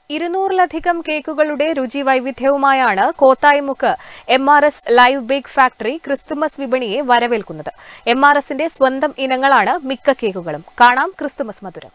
ഇരുന്നൂറിലധികം കേക്കുകളുടെ രുചി വൈവിധ്യവുമായാണ് Kothayimukku M R S live bake factory Christmas വിപണിയെ വരവേൽക്കുന്നത് എം ആർ എസിന്റെ സ്വന്തം ഇനങ്ങളാണ് മിക്ക കേക്കുകളും കാണാം ക്രിസ്തുമസ് മധുരം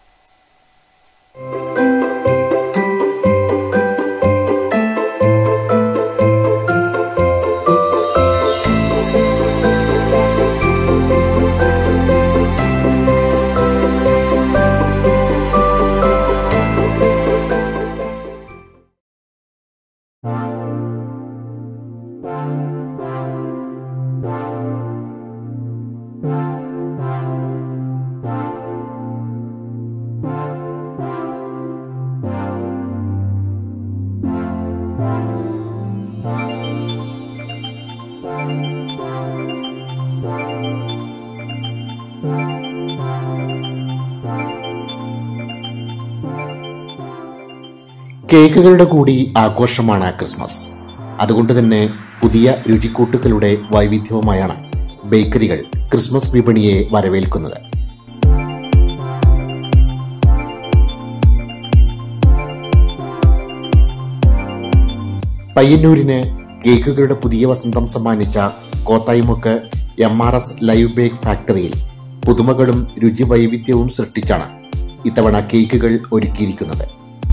കേക്കുകളുടെ കൂടി ആഘോഷമാണ് ക്രിസ്മസ് അതുകൊണ്ട് തന്നെ പുതിയ രുചിക്കൂട്ടുകളുടെ വൈവിധ്യവുമായാണ് ബേക്കറികൾ ക്രിസ്മസ് വിപണിയെ വരവേൽക്കുന്നത് പയ്യന്നൂരിന് കേക്കുകളുടെ പുതിയ വസന്തം സമ്മാനിച്ച Kothayimukku M R S live bake ഫാക്ടറിയിൽ പുതുമകളും രുചി വൈവിധ്യവും സൃഷ്ടിച്ചാണ് ഇത്തവണ കേക്കുകൾ ഒരുക്കിയിരിക്കുന്നത്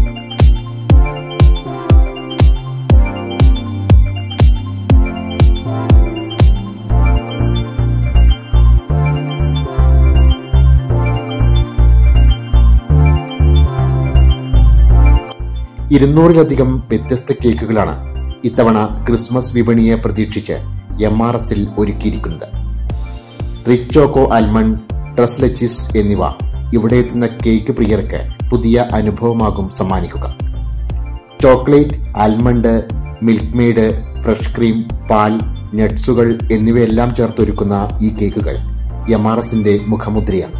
ഇരുന്നൂറിലധികം വ്യത്യസ്ത കേക്കുകളാണ് ഇത്തവണ ക്രിസ്മസ് വിപണിയെ പ്രതീക്ഷിച്ച് എം ആർ എസിൽ ഒരുക്കിയിരിക്കുന്നത് റിച്ച് ചോക്കോ ആൽമണ്ട് ട്രസ് ലച്ചിസ് എന്നിവ ഇവിടെ എത്തുന്ന കേക്ക് പ്രിയർക്ക് പുതിയ അനുഭവമാകും സമ്മാനിക്കുക chocolate almond milk maid fresh cream പാൽ നട്ട്സുകൾ എന്നിവയെല്ലാം ചേർത്തൊരുക്കുന്ന ഈ കേക്കുകൾ എം ആർ എസിന്റെ മുഖമുദ്രയാണ്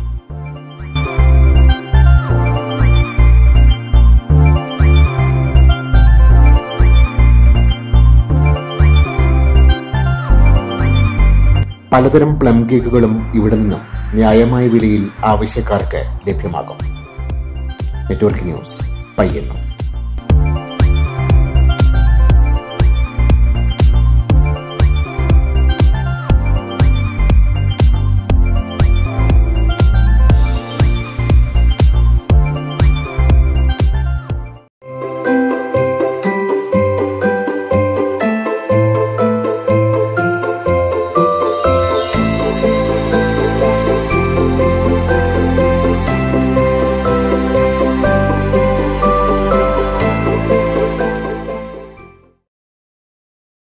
പലതരം പ്ലം കേക്കുകളും ഇവിടെ നിന്നും ന്യായമായ വിലയിൽ ആവശ്യക്കാർക്ക് ലഭ്യമാകും നെറ്റ്വർക്ക് ന്യൂസ് പയ്യന്നൂർ